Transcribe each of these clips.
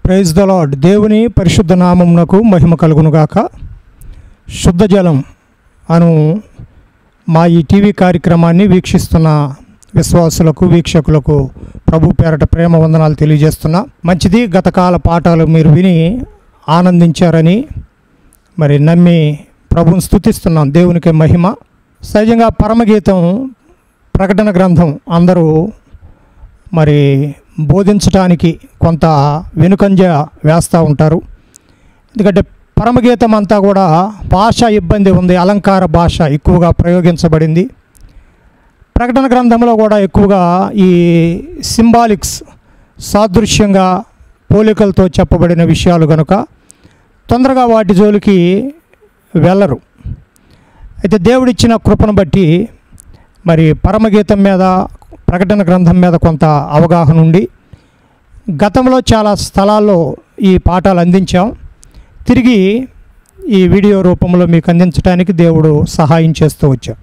Praise the lord దేవుని పరిశుద్ధ నామమునకు మహిమ కలుగునుగాక శుద్ధ జలం అను మా ఈ టీవీ కార్యక్రమాన్ని వీక్షిస్తున్న విశ్వాసులకు వీక్షకులకు ప్రభు పేరట ప్రేమ వందనాలు తెలియజేస్తున్నా మంచిది గతకాల పాఠాలు మీరు విని ఆనందించారని మరి నమ్మి ప్రభుని స్థుతిస్తున్నాం దేవునికి మహిమ సహజంగా పరమగీతం ప్రకటన గ్రంథం అందరూ మరి బోధించడానికి కొంత వెనుకంజ వేస్తూ ఉంటారు ఎందుకంటే పరమగీతం అంతా కూడా భాష ఇబ్బంది ఉంది అలంకార భాష ఎక్కువగా ప్రయోగించబడింది ప్రకటన గ్రంథంలో కూడా ఎక్కువగా ఈ సింబాలిక్స్ సాదృశ్యంగా పోలికలతో చెప్పబడిన విషయాలు కనుక తొందరగా వాటి జోలికి వెళ్ళరు అయితే దేవుడిచ్చిన కృపను బట్టి మరి పరమగీతం మీద ప్రకటన గ్రంథం మీద కొంత అవగాహన ఉండి గతంలో చాలా స్థలాల్లో ఈ పాఠాలు అందించాం తిరిగి ఈ వీడియో రూపంలో మీకు అందించడానికి దేవుడు సహాయం చేస్తూ వచ్చాం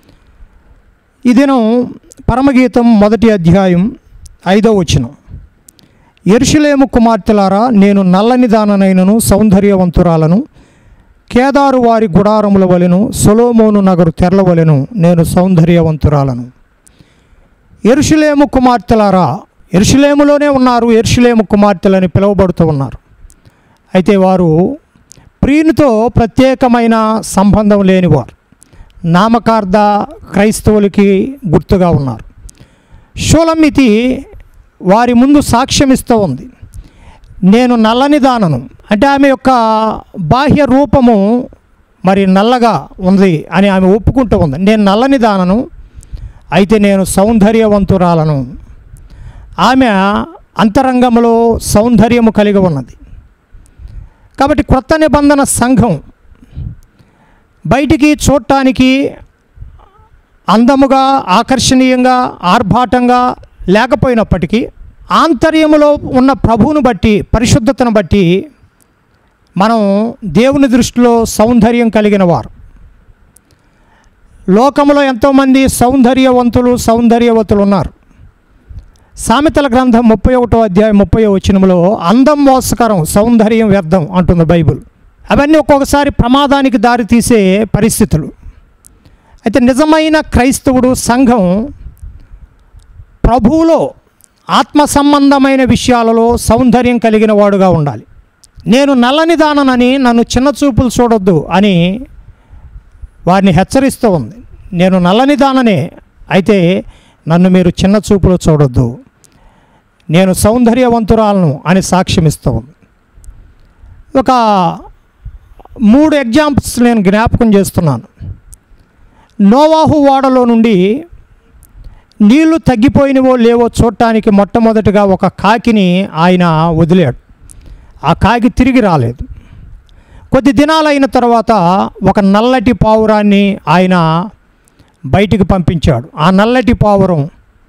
ఈ దినం పరమగీతం మొదటి అధ్యాయం ఐదో వచనం ఎరుషులేము కుమార్తెలారా నేను నల్లని దాననైనను సౌందర్యవంతురాలను కేదారు వారి గుడారముల వలెను సొలోమోను నగరు తెరల వలెను నేను సౌందర్యవంతురాలను ఎరుషులేము కుమార్తెలారా ఎరుషులేములోనే ఉన్నారు ఎరుషులేము కుమార్తెలని పిలువబడుతూ ఉన్నారు అయితే వారు ప్రియునితో ప్రత్యేకమైన సంబంధం లేనివారు నామకార్థ క్రైస్తవులకి గుర్తుగా ఉన్నారు షోలమితి వారి ముందు సాక్ష్యం ఇస్తూ ఉంది నేను నల్లని దానను అంటే ఆమె యొక్క బాహ్య రూపము మరి నల్లగా ఉంది అని ఆమె ఒప్పుకుంటూ ఉంది నేను నల్లని దానను అయితే నేను సౌందర్యవంతురాలను ఆమె అంతరంగంలో సౌందర్యము కలిగి ఉన్నది కాబట్టి క్రొత్త నిబంధన సంఘం బయటికి చూడటానికి అందముగా ఆకర్షణీయంగా ఆర్భాటంగా లేకపోయినప్పటికీ ఆంతర్యములో ఉన్న ప్రభువును బట్టి పరిశుద్ధతను బట్టి మనం దేవుని దృష్టిలో సౌందర్యం కలిగిన వారు లోకంలో ఎంతోమంది సౌందర్యవంతులు సౌందర్యవతులు ఉన్నారు సామెతల గ్రంథం ముప్పై ఒకటో అధ్యాయం ముప్పై వచనంలో అందం మోసకరం సౌందర్యం వ్యర్థం అంటుంది బైబుల్ అవన్నీ ఒక్కొక్కసారి ప్రమాదానికి దారితీసే పరిస్థితులు అయితే నిజమైన క్రైస్తవుడు సంఘం ప్రభువులో ఆత్మ సంబంధమైన విషయాలలో సౌందర్యం కలిగిన వాడుగా ఉండాలి నేను నల్లని దాననని నన్ను చిన్న చూపులు చూడొద్దు అని వారిని హెచ్చరిస్తూ ఉంది నేను నల్లని దాననే అయితే నన్ను మీరు చిన్న చూపులు చూడొద్దు నేను సౌందర్యవంతురాలను అని సాక్ష్యం ఇస్తూ ఉంది ఒక మూడు ఎగ్జాంపుల్స్ నేను జ్ఞాపకం చేస్తున్నాను నోవాహు ఓడలో నుండి నీళ్లు తగ్గిపోయినవో లేవో చూడటానికి మొట్టమొదటిగా ఒక కాకిని ఆయన వదిలాడు ఆ కాకి తిరిగి రాలేదు కొద్ది దినాలైన తర్వాత ఒక నల్లటి పావురాన్ని ఆయన బయటికి పంపించాడు ఆ నల్లటి పావురం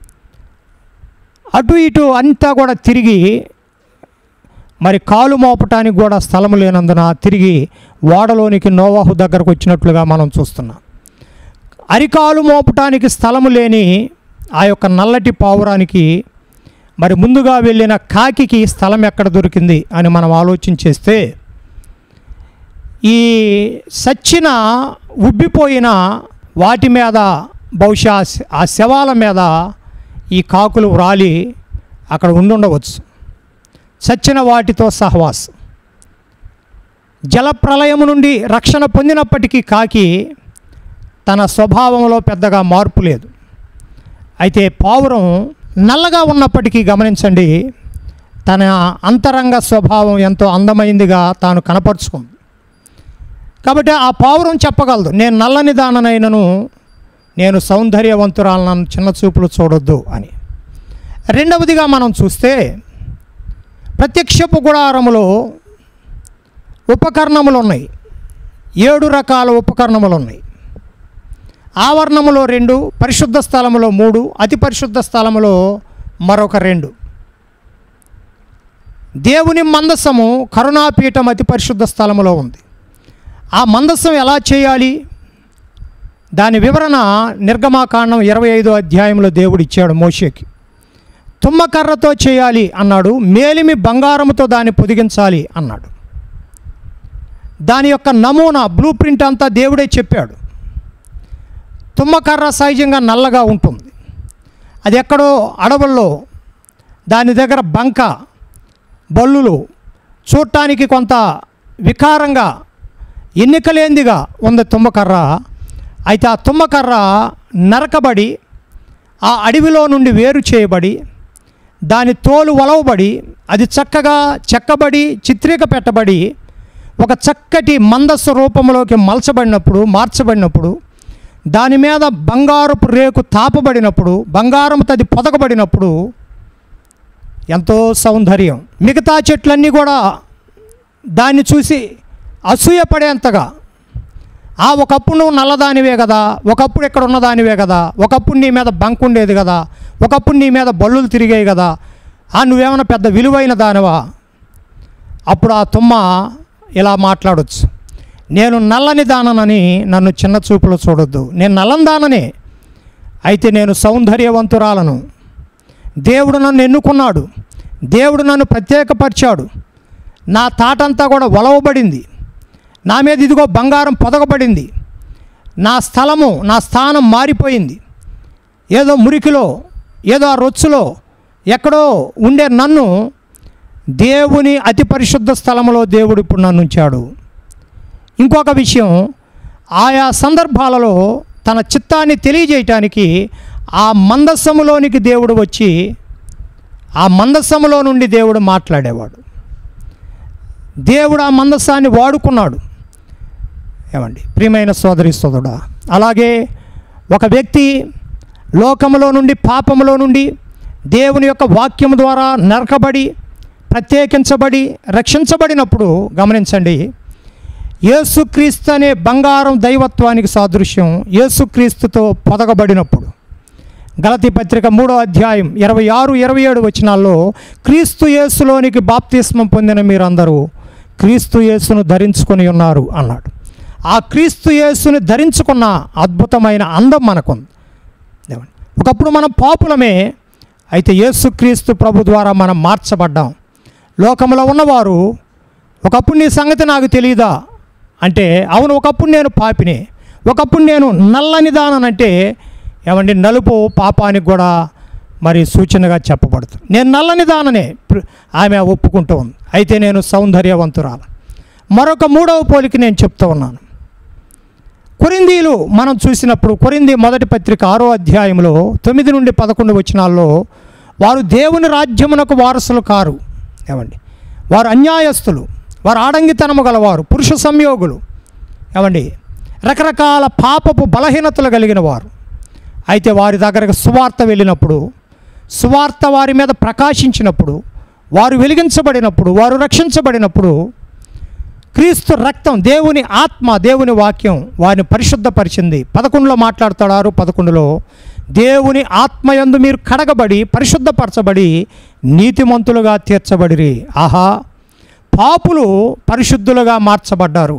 అటు ఇటు అంతా కూడా తిరిగి మరి కాలు మోపటానికి కూడా స్థలం లేనందున తిరిగి ఓడలోనికి నోవాహు దగ్గరకు వచ్చినట్లుగా మనం చూస్తున్నాం అరికాలు మోపటానికి స్థలము లేని ఆ యొక్క నల్లటి పావురానికి మరి ముందుగా వెళ్ళిన కాకికి స్థలం ఎక్కడ దొరికింది అని మనం ఆలోచన చేస్తే ఈ సచ్చిన ఉబ్బిపోయిన వాటి మీద బహుశా ఆ శవాల మీద ఈ కాకులు వ్రాలి అక్కడ ఉండుండవచ్చు చచ్చిన వాటితో సహవాసం జలప్రలయము నుండి రక్షణ పొందినప్పటికీ కాకి తన స్వభావంలో పెద్దగా మార్పు లేదు అయితే పావురం నల్లగా ఉన్నప్పటికీ గమనించండి తన అంతరంగ స్వభావం ఎంతో అందమైందిగా తాను కనపరుచుకుంది కాబట్టి ఆ పావురం చెప్పగలదు నేను నల్లని దాననైనను నేను సౌందర్యవంతురాలను చిన్న చూపులు చూడొద్దు అని రెండవదిగా మనం చూస్తే ప్రత్యక్షపు గుడారములో ఉపకరణములు ఉన్నాయి ఏడు రకాల ఉపకరణములు ఉన్నాయి ఆవరణములో రెండు పరిశుద్ధ స్థలములో మూడు అతి పరిశుద్ధ స్థలములో మరొక రెండు దేవుని మందసము కరుణాపీఠం అతి పరిశుద్ధ స్థలములో ఉంది ఆ మందస్సం ఎలా చేయాలి దాని వివరణ నిర్గమాకాండం ఇరవై ఐదో అధ్యాయంలో దేవుడు ఇచ్చాడు మోషేకి తుమ్మకర్రతో చేయాలి అన్నాడు మేలిమి బంగారముతో దాన్ని పొదిగించాలి అన్నాడు దాని యొక్క నమూనా బ్లూ ప్రింట్ అంతా దేవుడే చెప్పాడు తుమ్మకర్ర సహజంగా నల్లగా ఉంటుంది అది ఎక్కడో అడవుల్లో దాని దగ్గర బంక బల్లులు చూడటానికి కొంత వికారంగా ఎన్నికలేందిగా ఉంది తుమ్మకర్ర అయితే ఆ తుమ్మకర్ర నరకబడి ఆ అడవిలో నుండి వేరు చేయబడి దాని తోలు ఒలవబడి అది చక్కగా చెక్కబడి చిత్రీక పెట్టబడి ఒక చక్కటి మందస్సు రూపంలోకి మలచబడినప్పుడు మార్చబడినప్పుడు దాని మీద బంగారపు రేకు తాపబడినప్పుడు బంగారం తది పొదగబడినప్పుడు ఎంతో సౌందర్యం మిగతా చెట్లన్నీ కూడా దాన్ని చూసి అసూయపడేంతగా ఆ ఒకప్పుడు నువ్వు నల్లదానివే కదా ఒకప్పుడు ఇక్కడ ఉన్నదానివే కదా ఒకప్పుడు నీ మీద బంక్ ఉండేది కదా ఒకప్పుడు నీ మీద బల్లులు తిరిగాయి కదా ఆ నువ్వేమైనా పెద్ద విలువైన దానివా అప్పుడు ఆ తుమ్మ ఇలా మాట్లాడొచ్చు నేను నల్లని దాననని నన్ను చిన్న చూపులో చూడొద్దు నేను నల్లని దాననే అయితే నేను సౌందర్యవంతురాలను దేవుడు నన్ను ఎన్నుకున్నాడు దేవుడు నన్ను ప్రత్యేకపరిచాడు నా తాటంతా కూడా ఒలవబడింది నా మీద ఇదిగో బంగారం పొదగబడింది నా స్థలము నా స్థానం మారిపోయింది ఏదో మురికిలో ఏదో ఆ రొచ్చులో ఎక్కడో ఉండే నన్ను దేవుని అతి పరిశుద్ధ స్థలంలో దేవుడు ఇప్పుడు నన్ను ఉంచాడు ఇంకొక విషయం ఆయా సందర్భాలలో తన చిత్తాన్ని తెలియజేయటానికి ఆ మందస్సములోనికి దేవుడు వచ్చి ఆ మందస్సములో నుండి దేవుడు మాట్లాడేవాడు దేవుడు ఆ మందస్సాన్ని వాడుకున్నాడు ఏమండి ప్రియమైన సోదరి సోదరుడా అలాగే ఒక వ్యక్తి లోకములో నుండి పాపములో నుండి దేవుని యొక్క వాక్యము ద్వారా నరకబడి ప్రత్యేకించబడి రక్షించబడినప్పుడు గమనించండి యేసుక్రీస్తు అనే బంగారం దైవత్వానికి సాదృశ్యం యేసుక్రీస్తుతో పొదగబడినప్పుడు గలతి పత్రిక మూడో అధ్యాయం ఇరవై ఆరు ఇరవై ఏడు వచనాల్లో క్రీస్తు యేసులోనికి బాప్తిస్మం పొందిన మీరందరూ క్రీస్తు యేసును ధరించుకొని ఉన్నారు అన్నాడు ఆ క్రీస్తు యేసుని ధరించుకున్న అద్భుతమైన అందం మనకుంది ఏమండి? ఒకప్పుడు మనం పాపులమే అయితే యేసుక్రీస్తు ప్రభు ద్వారా మనం మార్చబడ్డాం లోకంలో ఉన్నవారు ఒకప్పుడు నీ సంగతి నాకు తెలియదా అంటే అవును ఒకప్పుడు నేను పాపిని ఒకప్పుడు నేను నల్లని దాననంటే ఏమండి నలుపు పాపానికి కూడా మరి సూచనగా చెప్పబడుతుంది నేను నల్లని దాననే ప్ర- ఆమె ఒప్పుకుంటూ ఉంది అయితే నేను సౌందర్యవంతురాలు మరొక మూడవ పోలిక నేను చెప్తూ ఉన్నాను కొరిందీలు మనం చూసినప్పుడు కొరింది మొదటి పత్రిక ఆరో అధ్యాయంలో తొమ్మిది నుండి పదకొండు వచనాల్లో వారు దేవుని రాజ్యమునకు వారసులు కారు ఏమండి వారు అన్యాయస్తులు వారు ఆడంగితనము గలవారు పురుష సంయోగులు ఏమండి రకరకాల పాపపు బలహీనతలు కలిగిన వారు అయితే వారి దగ్గరకు సువార్త వెళ్ళినప్పుడు సువార్త వారి మీద ప్రకాశించినప్పుడు వారు వెలిగించబడినప్పుడు వారు రక్షించబడినప్పుడు క్రీస్తు రక్తం దేవుని ఆత్మ దేవుని వాక్యం వారిని పరిశుద్ధపరిచింది పదకొండులో మాట్లాడతాడు ఆరు పదకొండులో దేవుని ఆత్మయందు మీరు కడగబడి పరిశుద్ధపరచబడి నీతిమంతులుగా తీర్చబడిరి ఆహా పాపులు పరిశుద్ధులుగా మార్చబడ్డారు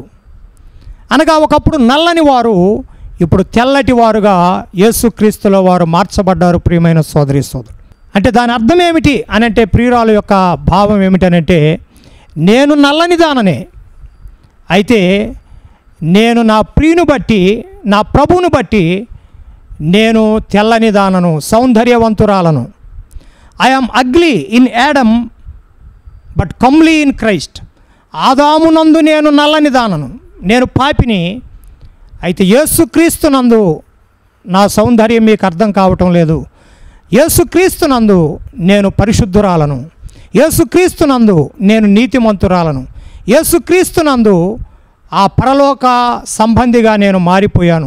అనగా ఒకప్పుడు నల్లని వారు ఇప్పుడు తెల్లటి వారుగా యేసుక్రీస్తులో వారు మార్చబడ్డారు ప్రియమైన సోదరి సోదరు అంటే దాని అర్థం ఏమిటి అని అంటే ప్రియురాలు యొక్క భావం ఏమిటనంటే నేను నల్లని దాననే అయితే నేను నా ప్రియుని బట్టి నా ప్రభువును బట్టి నేను తెల్లని దానను సౌందర్యవంతురాలను I am ugly in Adam but comely in Christ ఆదామునందు నేను నల్లని దానను నేను పాపిని అయితే యేసుక్రీస్తునందు నా సౌందర్యం మీకు అర్థం కావటం లేదు యేసుక్రీస్తునందు నేను పరిశుద్ధురాలను యేసుక్రీస్తునందు నేను నీతిమంతురాలను యేసుక్రీస్తునందు ఆ పరలోక సంబంధిగా నేను మారిపోయాను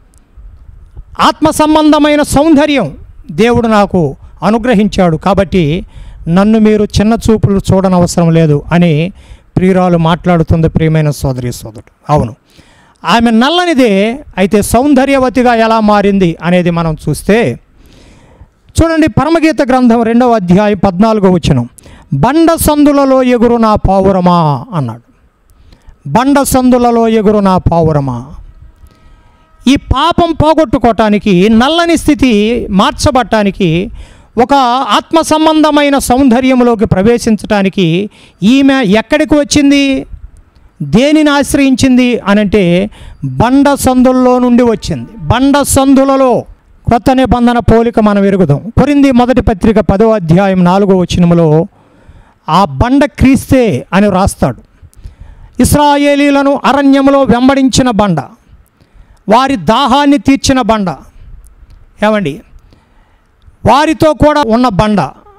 ఆత్మ సంబంధమైన సౌందర్యం దేవుడు నాకు అనుగ్రహించాడు కాబట్టి నన్ను మీరు చిన్న చూపులు చూడనవసరం లేదు అని ప్రియురాలు మాట్లాడుతుంది ప్రియమైన సోదరి సోదరుడు అవును ఆమె నల్లనిదే అయితే సౌందర్యవతిగా ఎలా మారింది అనేది మనం చూస్తే చూడండి పరమగీత గ్రంథం రెండవ అధ్యాయం పద్నాలుగో వచనం బండ సందులలో ఎగురు నా పావురమా అన్నాడు బండ సందులలో ఎగురు నా పావురమా ఈ పాపం పోగొట్టుకోవటానికి నల్లని స్థితి మార్చబట్టానికి ఒక ఆత్మ సంబంధమైన సౌందర్యంలోకి ప్రవేశించడానికి ఈమె ఎక్కడికి వచ్చింది దేనిని ఆశ్రయించింది అనంటే బండ సందుల్లో నుండి వచ్చింది బండ సందులలో కొత్త నిబంధన పోలిక మనం ఎరుగుదాం కొరింది మొదటి పత్రిక పదో అధ్యాయం నాలుగో వచనములో ఆ బండ క్రీస్తే అని రాస్తాడు ఇస్రాయేలీలను అరణ్యములో వెంబడించిన బండ వారి దాహాన్ని తీర్చిన బండ ఏమండి వారితో కూడా ఉన్న బండ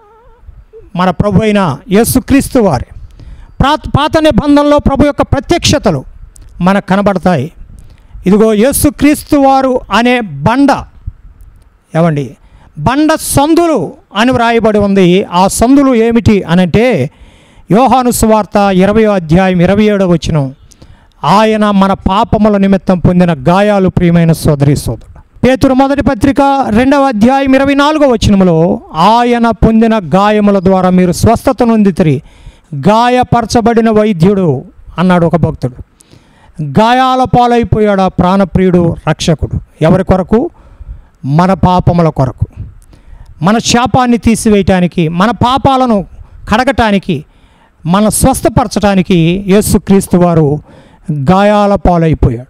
మన ప్రభు అయిన యేసుక్రీస్తు వారి ప్రా పాత నిబంధనలో ప్రభు యొక్క ప్రత్యక్షతలు మనకు కనబడతాయి ఇదిగో యేసుక్రీస్తు వారు అనే బండ ఏమండి బండ సందులు అని వ్రాయబడి ఉంది ఆ సందులు ఏమిటి అనంటే యోహాను సువార్త ఇరవై అధ్యాయం ఇరవై ఏడవ వచనం ఆయన మన పాపముల నిమిత్తం పొందిన గాయాలు ప్రియమైన సోదరి సోదరుడు పేతురు మొదటి పత్రిక రెండవ అధ్యాయం ఇరవై నాలుగో వచనములో ఆయన పొందిన గాయముల ద్వారా మీరు స్వస్థత నొందితిరి గాయపరచబడిన వైద్యుడు అన్నాడు ఒక భక్తుడు గాయాల పాలైపోయాడు ఆ ప్రాణప్రియుడు రక్షకుడు ఎవరి కొరకు మన పాపముల కొరకు మన శాపాన్ని తీసివేయటానికి మన పాపాలను కడగటానికి మన స్వస్థపరచడానికి యేసుక్రీస్తు వారు గాయాల పాలైపోయాడు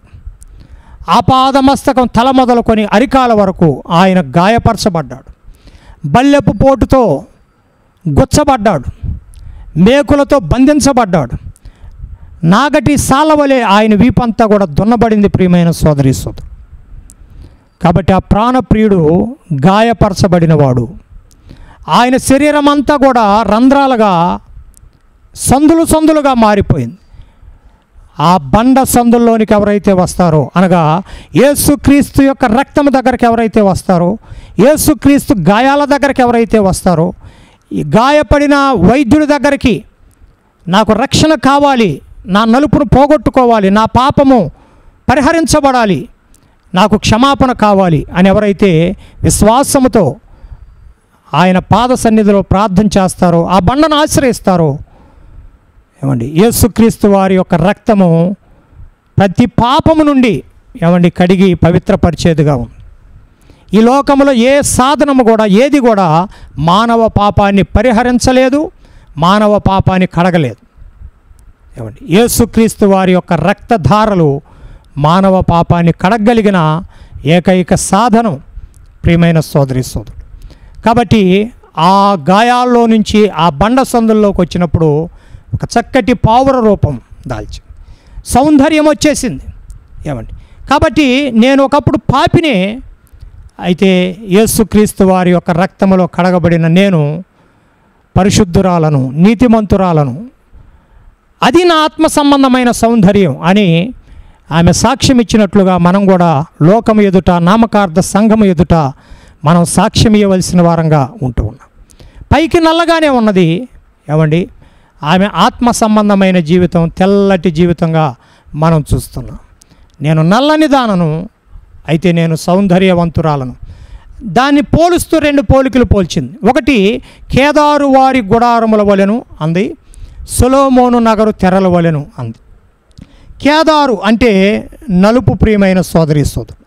ఆపాదమస్తకం తల మొదలుకొని అరికాల వరకు ఆయన గాయపరచబడ్డాడు బల్లెపు పోటుతో గుచ్చబడ్డాడు మేకులతో బంధించబడ్డాడు నాగటి సాలవలే ఆయన వీపంతా కూడా దున్నబడింది ప్రియమైన సోదరి సోదరు కాబట్టి ఆ ప్రాణప్రియుడు గాయపరచబడినవాడు ఆయన శరీరం అంతా కూడా రంధ్రాలుగా సందులు సందులుగా మారిపోయింది ఆ బండ సందుల్లోనికి ఎవరైతే వస్తారో అనగా యేసుక్రీస్తు యొక్క రక్తం దగ్గరికి ఎవరైతే వస్తారో యేసుక్రీస్తు గాయాల దగ్గరికి ఎవరైతే వస్తారో ఈ గాయపడిన వైద్యుడి దగ్గరికి నాకు రక్షణ కావాలి నా నలుపును పోగొట్టుకోవాలి నా పాపము పరిహరించబడాలి నాకు క్షమాపణ కావాలి అని ఎవరైతే విశ్వాసముతో ఆయన పాద సన్నిధిలో ప్రార్థన చేస్తారో ఆ బండను ఆశ్రయిస్తారో ఏమండి యేసుక్రీస్తు వారి యొక్క రక్తము ప్రతి పాపము నుండి ఏమండి కడిగి పవిత్రపరిచేదిగా ఉంది ఈ లోకంలో ఏ సాధనము కూడా ఏది కూడా మానవ పాపాన్ని పరిహరించలేదు మానవ పాపాన్ని కడగలేదు ఏమండి యేసుక్రీస్తు వారి యొక్క రక్తధారలు మానవ పాపాన్ని కడగలిగిన ఏకైక సాధనం ప్రియమైన సోదరి సోదరుడు కాబట్టి ఆ గాయాల్లో నుంచి ఆ బండ సందుల్లోకి వచ్చినప్పుడు ఒక చక్కటి పావుర రూపం దాల్చి సౌందర్యం వచ్చేసింది ఏమండి కాబట్టి నేను ఒకప్పుడు పాపినే అయితే యేసుక్రీస్తు వారి యొక్క రక్తములో కడగబడిన నేను పరిశుద్ధురాలను నీతిమంతురాలను అది నా ఆత్మ సంబంధమైన సౌందర్యం అని ఆమె సాక్ష్యం ఇచ్చినట్లుగా మనం కూడా లోకము ఎదుట నామకార్థ సంఘము ఎదుట మనం సాక్ష్యం ఇవ్వవలసిన వారంగా ఉంటూ ఉన్నాం పైకి నల్లగానే ఉన్నది ఏమండి ఆమె ఆత్మ సంబంధమైన జీవితం తెల్లటి జీవితంగా మనం చూస్తున్నాం నేను నల్లని దానను అయితే నేను సౌందర్యవంతురాలను దాన్ని పోలుస్తూ రెండు పోలికలు పోల్చింది ఒకటి కేదారు వారి గుడారముల వలెను అంది సొలోమోను నగరు తెరల వలెను అంది కేదారు అంటే నలుపు ప్రియమైన సోదరి సోదరు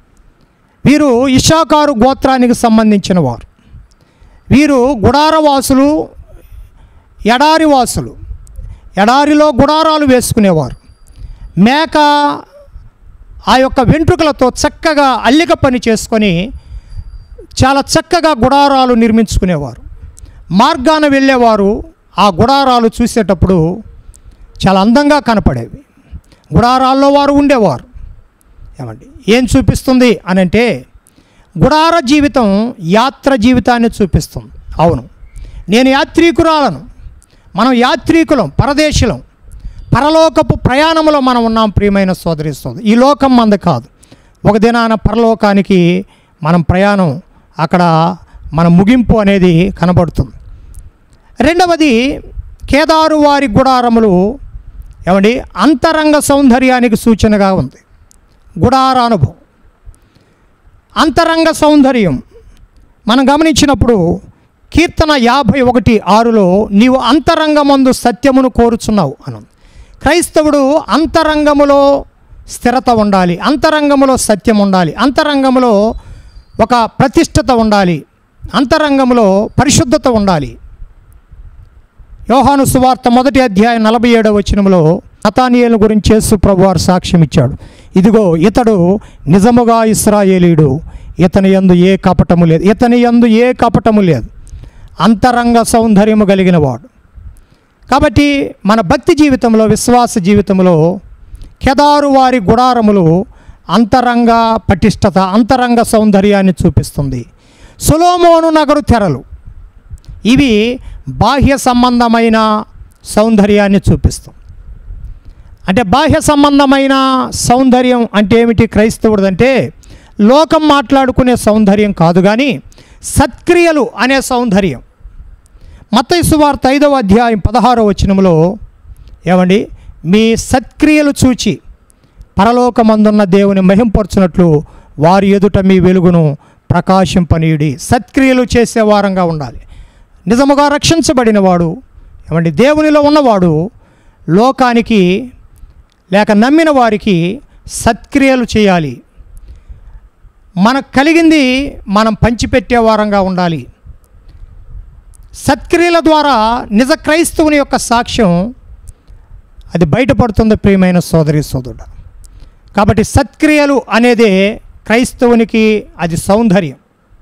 వీరు ఇషాకారు గోత్రానికి సంబంధించిన వారు వీరు గుడారవాసులు ఎడారి వాసులు ఎడారిలో గుడారాలు వేసుకునేవారు మేక ఆ యొక్క వెంట్రుకలతో చక్కగా అల్లిక పని చేసుకొని చాలా చక్కగా గుడారాలు నిర్మించుకునేవారు మార్గాన వెళ్ళేవారు ఆ గుడారాలు చూసేటప్పుడు చాలా అందంగా కనపడేవి గుడారాల్లో వారు ఉండేవారు ఏమండి ఏం చూపిస్తుంది అని అంటే గుడార జీవితం యాత్ర జీవితాన్ని చూపిస్తుంది అవును నేను యాత్రీకురాలను మనం యాత్రీకులం పరదేశులం పరలోకపు ప్రయాణంలో మనం ఉన్నాం ప్రియమైన సోదరి సోదరి ఈ లోకం మంది కాదు ఒక దినాన పరలోకానికి మనం ప్రయాణం అక్కడ మన ముగింపు అనేది కనబడుతుంది రెండవది కేదారు వారి గుడారములు ఏమండి అంతరంగ సౌందర్యానికి సూచనగా ఉంది గుడార అనుభవం అంతరంగ సౌందర్యం మనం గమనించినప్పుడు కీర్తన యాభై ఒకటి ఆరులో నీవు అంతరంగమందు సత్యమును కోరుచున్నావు అను క్రైస్తవుడు అంతరంగములో స్థిరత ఉండాలి అంతరంగములో సత్యం ఉండాలి అంతరంగములో ఒక ప్రతిష్టత ఉండాలి అంతరంగంలో పరిశుద్ధత ఉండాలి యోహాను సువార్త మొదటి అధ్యాయం నలభై ఏడవ వచనంలో నతానియేలు గురించి యేసు ప్రభువారు సాక్ష్యం ఇచ్చాడు ఇదిగో ఇతడు నిజముగా ఇస్రాయేలీయుడు ఇతని యందు ఏ కపటము లేదు ఇతని యందు ఏ కపటము లేదు అంతరంగ సౌందర్యము కలిగిన వాడు కాబట్టి మన భక్తి జీవితంలో విశ్వాస జీవితంలో కెదారు వారి గుడారములు అంతరంగ పటిష్టత అంతరంగ సౌందర్యాన్ని చూపిస్తుంది సులోమోను నగరు తెరలు ఇవి బాహ్య సంబంధమైన సౌందర్యాన్ని చూపిస్తాం అంటే బాహ్య సంబంధమైన సౌందర్యం అంటే ఏమిటి క్రైస్తవుడిదంటే లోకం మాట్లాడుకునే సౌందర్యం కాదు కానీ సత్క్రియలు అనే సౌందర్యం మత్తయి సువార్త ఐదవ అధ్యాయం పదహారో వచనంలో ఏమండి మీ సత్క్రియలు చూచి పరలోకమందున్న దేవుని మహింపరచునట్లు వారి ఎదుట మీ వెలుగును ప్రకాశింపనీయుడి సత్క్రియలు చేసే వారంగా ఉండాలి నిజముగా రక్షించబడినవాడు ఏమండి దేవునిలో ఉన్నవాడు లోకానికి లేక నమ్మిన వారికి సత్క్రియలు చేయాలి మనకు కలిగింది మనం పంచిపెట్టే వారంగా ఉండాలి సత్క్రియల ద్వారా నిజ క్రైస్తవుని యొక్క సాక్ష్యం అది బయటపడుతుంది ప్రియమైన సోదరి సోదరుడు కాబట్టి సత్క్రియలు అనేదే క్రైస్తవునికి అది సౌందర్యం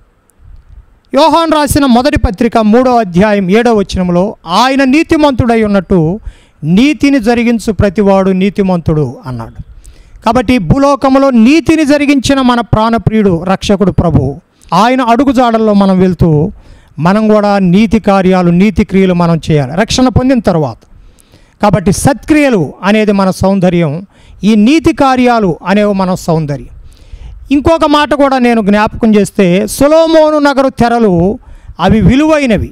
యోహాన్ రాసిన మొదటి పత్రిక మూడో అధ్యాయం ఏడో వచనంలో ఆయన నీతిమంతుడై ఉన్నట్టు నీతిని జరిగించు ప్రతివాడు నీతిమంతుడు అన్నాడు కాబట్టి భూలోకంలో నీతిని జరిగించిన మన ప్రాణప్రియుడు రక్షకుడు ప్రభు ఆయన అడుగుజాడల్లో మనం వెళ్తూ మనం కూడా నీతి కార్యాలు నీతి క్రియలు మనం చేయాలి రక్షణ పొందిన తర్వాత కాబట్టి సత్క్రియలు అనేది మన సౌందర్యం ఈ నీతి కార్యాలు అనేవి మన సౌందర్యం ఇంకొక మాట కూడా నేను జ్ఞాపకం చేస్తే సొలోమోను నగరు తెరలు అవి విలువైనవి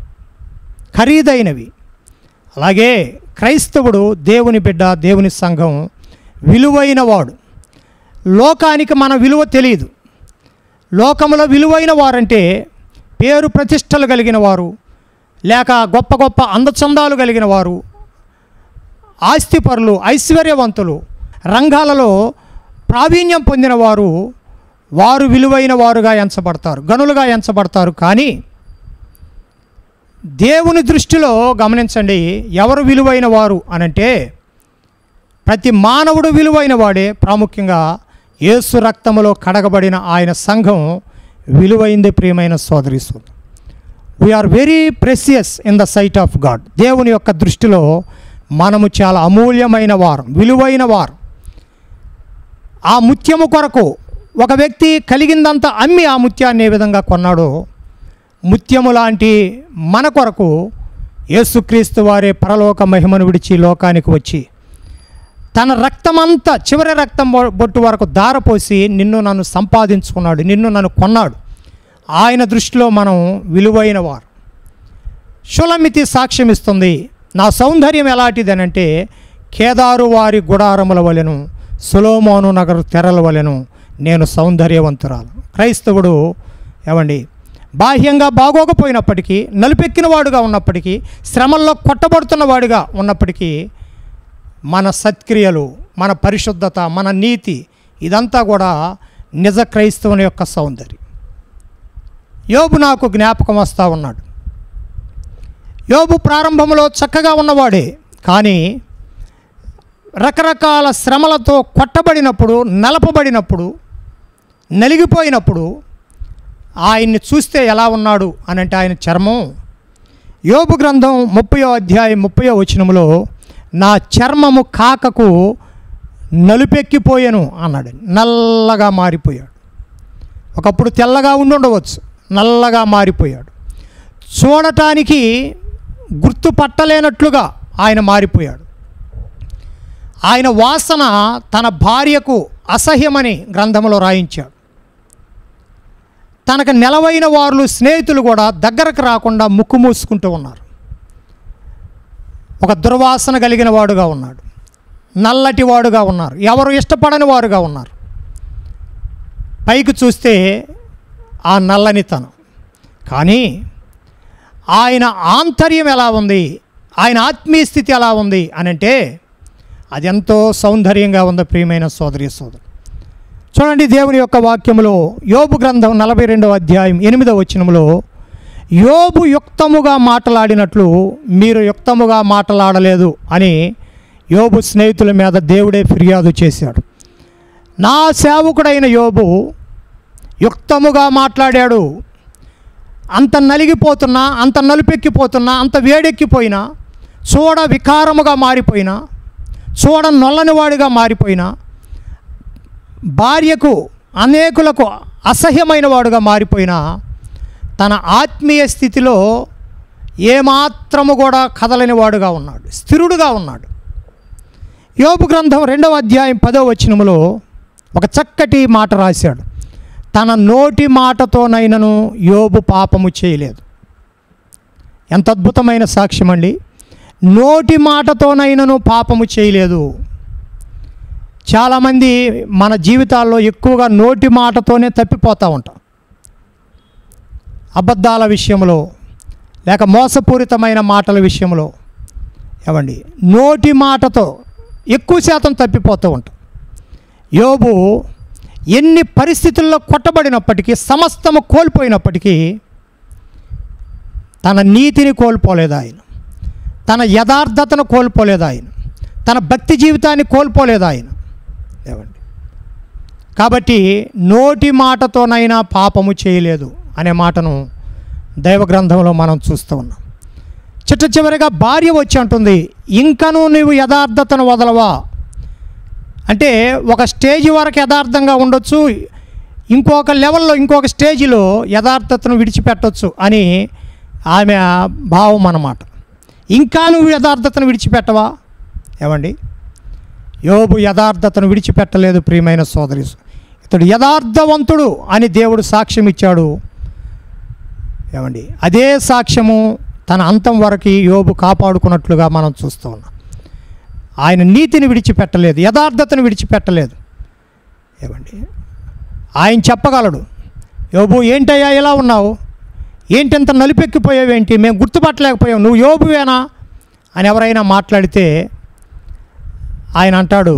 ఖరీదైనవి అలాగే క్రైస్తవుడు దేవుని బిడ్డ దేవుని సంఘం విలువైన వాడు లోకానికి మన విలువ తెలియదు లోకంలో విలువైన వారంటే పేరు ప్రతిష్టలు కలిగిన వారు లేక గొప్ప గొప్ప అందచందాలు కలిగిన వారు ఆస్తిపరులు ఐశ్వర్యవంతులు రంగాలలో ప్రావీణ్యం పొందిన వారు వారు విలువైన వారుగా ఎంచబడతారు గనులుగా ఎంచబడతారు కానీ దేవుని దృష్టిలో గమనించండి ఎవరు విలువైన వారు అనంటే ప్రతి మానవుడు విలువైన వాడే ప్రాముఖ్యంగా యేసు రక్తములో కడగబడిన ఆయన సంఘం విలువైంది ప్రియమైన సోదరి సోదరు we are very precious in the sight of God దేవుని యొక్క దృష్టిలో మనము చాలా అమూల్యమైన వారు విలువైన వారు ఆ ముత్యము కొరకు ఒక వ్యక్తి కలిగిందంతా అమ్మి ఆ ముత్యాన్ని ఏ విధంగా కొన్నాడో ముత్యము లాంటి మన కొరకు యేసుక్రీస్తు వారే పరలోక మహిమను విడిచి లోకానికి వచ్చి తన రక్తమంతా చివరి రక్తం బొ- బొట్టు వరకు దారపోసి నిన్ను నన్ను సంపాదించుకున్నాడు నిన్ను నన్ను కొన్నాడు ఆయన దృష్టిలో మనం విలువైన వారు షులమితి సాక్ష్యం ఇస్తుంది నా సౌందర్యం ఎలాంటిది అంటే కేదారు వారి గుడారముల వలెను సులోమోను నగరు తెరల వలెను నేను సౌందర్యవంతురాలు క్రైస్తవుడు ఏమండి బాహ్యంగా బాగోకపోయినప్పటికీ నలుపెక్కిన వాడుగా ఉన్నప్పటికీ శ్రమల్లో కొట్టబడుతున్న వాడిగా ఉన్నప్పటికీ మన సత్క్రియలు మన పరిశుద్ధత మన నీతి ఇదంతా కూడా నిజ క్రైస్తవుని యొక్క సౌందర్యం యోబు నాకు జ్ఞాపకం వస్తూ ఉన్నాడు యోబు ప్రారంభంలో చక్కగా ఉన్నవాడే కానీ రకరకాల శ్రమలతో కొట్టబడినప్పుడు నలపబడినప్పుడు నలిగిపోయినప్పుడు ఆయన్ని చూస్తే ఎలా ఉన్నాడు అని అంటే ఆయన చర్మం యోబు గ్రంథం ముప్పయో అధ్యాయం ముప్పయో వచనములో నా చర్మము కాకకు నలుపెక్కిపోయాను అన్నాడు నల్లగా మారిపోయాడు ఒకప్పుడు తెల్లగా ఉండి ఉండవచ్చు నల్లగా మారిపోయాడు చూడటానికి గుర్తుపట్టలేనట్లుగా ఆయన మారిపోయాడు ఆయన వాసన తన భార్యకు అసహ్యమని గ్రంథంలో రాయించాడు తనకు నెలవైన వారు స్నేహితులు కూడా దగ్గరకు రాకుండా ముక్కు మూసుకుంటూ ఉన్నారు ఒక దుర్వాసన కలిగిన వాడుగా ఉన్నాడు నల్లటి వాడుగా ఉన్నారు ఎవరు ఇష్టపడని వారుగా ఉన్నారు పైకి చూస్తే ఆ నల్లనితనం కానీ ఆయన ఆంతర్యం ఎలా ఉంది ఆయన ఆత్మీయ స్థితి ఎలా ఉంది అని అంటే అది ఎంతో సౌందర్యంగా ఉంది ప్రియమైన సోదరి సోదరు చూడండి దేవుని యొక్క వాక్యములో యోబు గ్రంథం నలభై రెండవ అధ్యాయం ఎనిమిదవ వచనములో యోబు యుక్తముగా మాట్లాడినట్లు మీరు యుక్తముగా మాట్లాడలేదు అని యోబు స్నేహితుల మీద దేవుడే ఫిర్యాదు చేశాడు నా సేవకుడైన యోబు యుక్తముగా మాట్లాడాడు అంత నలిగిపోతున్నా అంత నలుపెక్కిపోతున్నా అంత వేడెక్కిపోయినా చూడ వికారముగా మారిపోయినా చూడ నొల్లనివాడిగా మారిపోయినా భార్యకు అనేకులకు అసహ్యమైన వాడుగా మారిపోయినా తన ఆత్మీయ స్థితిలో ఏమాత్రము కూడా కదలని వాడుగా ఉన్నాడు స్థిరుడుగా ఉన్నాడు యోబు గ్రంథం రెండవ అధ్యాయం పదవ వచనములో ఒక చక్కటి మాట రాశాడు తన నోటి మాటతోనైనను యోబు పాపము చేయలేదు ఎంత అద్భుతమైన సాక్ష్యం అండి నోటి మాటతోనైనను పాపము చేయలేదు చాలామంది మన జీవితాల్లో ఎక్కువగా నోటి మాటతోనే తప్పిపోతూ ఉంటాం అబద్ధాల విషయంలో లేక మోసపూరితమైన మాటల విషయంలో ఏమండి నోటి మాటతో ఎక్కువ శాతం తప్పిపోతూ ఉంటాం యోబు ఎన్ని పరిస్థితుల్లో కొట్టబడినప్పటికీ సమస్తము కోల్పోయినప్పటికీ తన నీతిని కోల్పోలేదు ఆయన తన యథార్థతను కోల్పోలేదు ఆయన తన భక్తి జీవితాన్ని కోల్పోలేదు ఆయన ఏమండి కాబట్టి నోటి మాటతోనైనా పాపము చేయలేదు అనే మాటను దైవ గ్రంథంలో మనం చూస్తూ ఉన్నాం చిట్ట చివరిగా భార్య వచ్చి అంటుంది ఇంకనూ నీవు యథార్థతను వదలవా అంటే ఒక స్టేజ్ వరకు యథార్థంగా ఉండొచ్చు ఇంకొక లెవెల్లో ఇంకొక స్టేజిలో యథార్థతను విడిచిపెట్టవచ్చు అని ఆమె భావం అన్నమాట ఇంకా నువ్వు యథార్థతను విడిచిపెట్టవా ఏమండి యోబు యథార్థతను విడిచిపెట్టలేదు ప్రియమైన సోదరి ఇతడు యథార్థవంతుడు అని దేవుడు సాక్ష్యం ఇచ్చాడు ఏమండి అదే సాక్ష్యము తన అంతం వరకు యోబు కాపాడుకున్నట్లుగా మనం చూస్తూ ఉన్నాం ఆయన నీతిని విడిచిపెట్టలేదు యథార్థతను విడిచిపెట్టలేదు ఏమండి ఆయన చెప్పగలడు యోబు ఏంటయ్యా ఇలా ఉన్నావు ఏంటంత నలిపెక్కిపోయావేంటి మేము గుర్తుపట్టలేకపోయాం నువ్వు యోబువేనా అని ఎవరైనా మాట్లాడితే ఆయన అంటాడు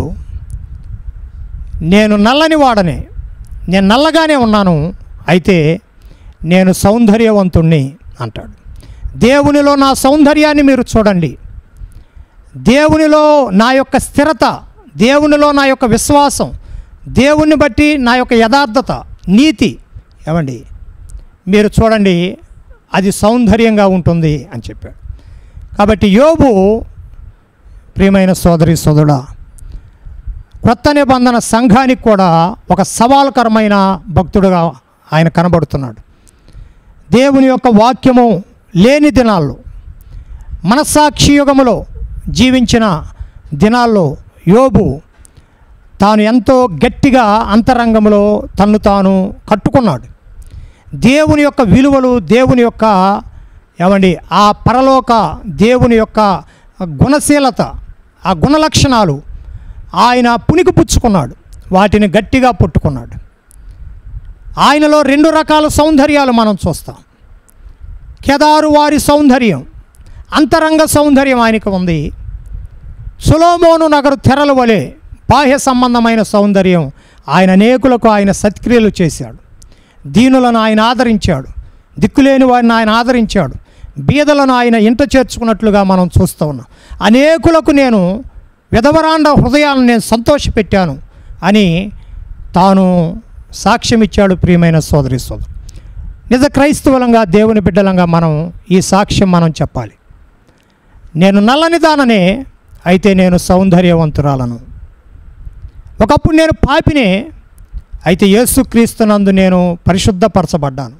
నేను నల్లని వాడనే నేను నల్లగానే ఉన్నాను అయితే నేను సౌందర్యవంతుణ్ణి అంటాడు దేవునిలో నా సౌందర్యాన్ని మీరు చూడండి దేవునిలో నా యొక్క స్థిరత దేవునిలో నా యొక్క విశ్వాసం దేవుణ్ణి బట్టి నా యొక్క యథార్థత నీతి ఏమండి మీరు చూడండి అది సౌందర్యంగా ఉంటుంది అని చెప్పాడు కాబట్టి యోబు ప్రియమైన సోదరి సోదరుడా క్రొత్త నిబంధన సంఘానికి కూడా ఒక సవాలుకరమైన భక్తుడుగా ఆయన కనబడుతున్నాడు దేవుని యొక్క వాక్యము లేని దినాల్లో మనస్సాక్షి యుగములో జీవించిన దినాల్లో యోబు తాను ఎంతో గట్టిగా అంతరంగంలో తన్ను తాను కట్టుకున్నాడు దేవుని యొక్క విలువలు దేవుని యొక్క ఏమండి ఆ పరలోక దేవుని యొక్క గుణశీలత ఆ గుణలక్షణాలు ఆయన పుణికి పుచ్చుకున్నాడు వాటిని గట్టిగా పట్టుకున్నాడు ఆయనలో రెండు రకాల సౌందర్యాలు మనం చూస్తాం కేదారు వారి సౌందర్యం అంతరంగ సౌందర్యం ఆయనకు ఉంది సులోమోను నగరు తెరల వలె బాహ్య సంబంధమైన సౌందర్యం ఆయన అనేకులకు ఆయన సత్క్రియలు చేశాడు దీనులను ఆయన ఆదరించాడు దిక్కులేని వారిని ఆయన ఆదరించాడు బీదలను ఆయన ఇంట చేర్చుకున్నట్లుగా మనం చూస్తూ ఉన్నాం అనేకులకు నేను విధవరాండ హృదయాలను నేను సంతోషపెట్టాను అని తాను సాక్ష్యం ఇచ్చాడు ప్రియమైన సోదరి సోదరు నిజ క్రైస్తవులంగా దేవుని బిడ్డలంగా మనం ఈ సాక్ష్యం మనం చెప్పాలి నేను నల్లని దాననే అయితే నేను సౌందర్యవంతురాలను ఒకప్పుడు నేను పాపినే అయితే యేసుక్రీస్తునందు నేను పరిశుద్ధపరచబడ్డాను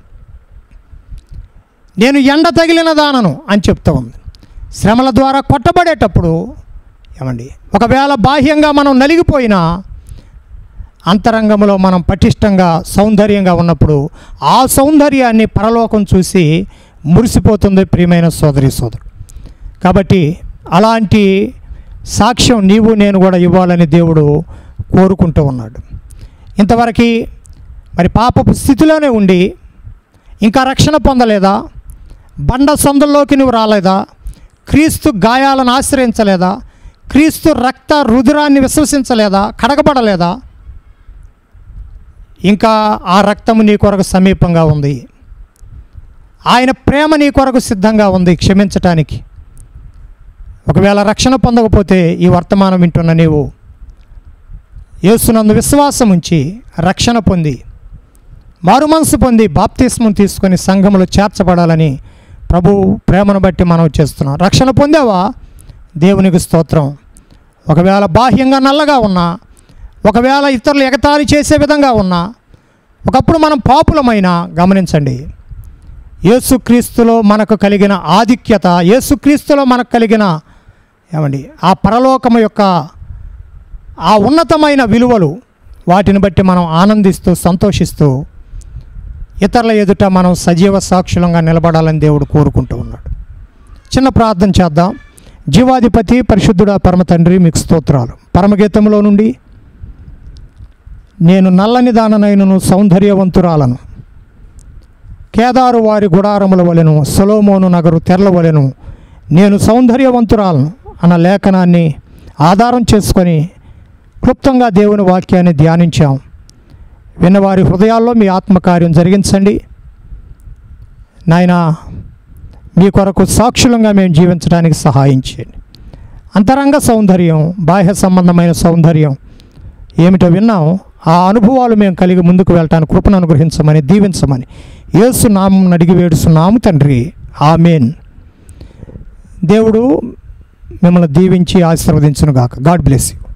నేను ఎండ తగిలిన దానను అని చెప్తూ ఉంది శ్రమల ద్వారా కొట్టబడేటప్పుడు ఏమండి ఒకవేళ బాహ్యంగా మనం నలిగిపోయినా అంతరంగంలో మనం పటిష్టంగా సౌందర్యంగా ఉన్నప్పుడు ఆ సౌందర్యాన్ని పరలోకం చూసి మురిసిపోతుంది ప్రియమైన సోదరి సోదరు కాబట్టి అలాంటి సాక్ష్యం నీవు నేను కూడా ఇవ్వాలని దేవుడు కోరుకుంటూ ఉన్నాడు ఇంతవరకు మరి పాపపు స్థితిలోనే ఉండి ఇంకా రక్షణ పొందలేదా బండ సందుల్లోకి నువ్వు రాలేదా క్రీస్తు గాయాలను ఆశ్రయించలేదా క్రీస్తు రక్త రుధిరాన్ని విశ్వసించలేదా కడగబడలేదా ఇంకా ఆ రక్తము నీ కొరకు సమీపంగా ఉంది ఆయన ప్రేమ నీ కొరకు సిద్ధంగా ఉంది క్షమించటానికి ఒకవేళ రక్షణ పొందకపోతే ఈ వర్తమానం వింటున్న నీవు యేసునందు విశ్వాసం ఉంచి రక్షణ పొంది మారు మనసు పొంది బాప్తిస్మం తీసుకొని సంఘములో చేర్చబడాలని ప్రభు ప్రేమను బట్టి మనం చేస్తున్నాం రక్షణ పొందావా దేవునికి స్తోత్రం ఒకవేళ బాహ్యంగా నల్లగా ఉన్నా ఒకవేళ ఇతరులు ఎగతాళి చేసే విధంగా ఉన్నా ఒకప్పుడు మనం పాపులమైన గమనించండి యేసుక్రీస్తులో మనకు కలిగిన ఆధిక్యత యేసుక్రీస్తులో మనకు కలిగిన ఏమండి ఆ పరలోకము యొక్క ఆ ఉన్నతమైన విలువలు వాటిని బట్టి మనం ఆనందిస్తూ సంతోషిస్తూ ఇతరుల ఎదుట మనం సజీవ సాక్షులంగా నిలబడాలని దేవుడు కోరుకుంటూ ఉన్నాడు చిన్న ప్రార్థన చేద్దాం జీవాధిపతి పరిశుద్ధుడ పరమ తండ్రి మీకు స్తోత్రాలు పరమగీతంలో నుండి నేను నల్లని దాననైనను సౌందర్యవంతురాలను కేదారు వారి గుడారముల వలెను సొలోమోను నగరు తెరల వలెను నేను సౌందర్యవంతురాలను అన్న లేఖనాన్ని ఆధారం చేసుకొని క్లుప్తంగా దేవుని వాక్యాన్ని ధ్యానించాం విన్నవారి హృదయాల్లో మీ ఆత్మకార్యం జరిగించండి నాయన మీ కొరకు సాక్షులంగా మేము జీవించడానికి సహాయం చేయండి అంతరంగ సౌందర్యం బాహ్య సంబంధమైన సౌందర్యం ఏమిటో విన్నాం ఆ అనుభవాలు మేము కలిగి ముందుకు వెళ్ళటానికి కృపను అనుగ్రహించమని దీవించమని యేసు నామం అడిగి వేడుస్తున్నాము తండ్రి ఆమెన్ దేవుడు మిమ్మల్ని దీవించి ఆశీర్వదించునుగాక గాడ్ బ్లెస్ యూ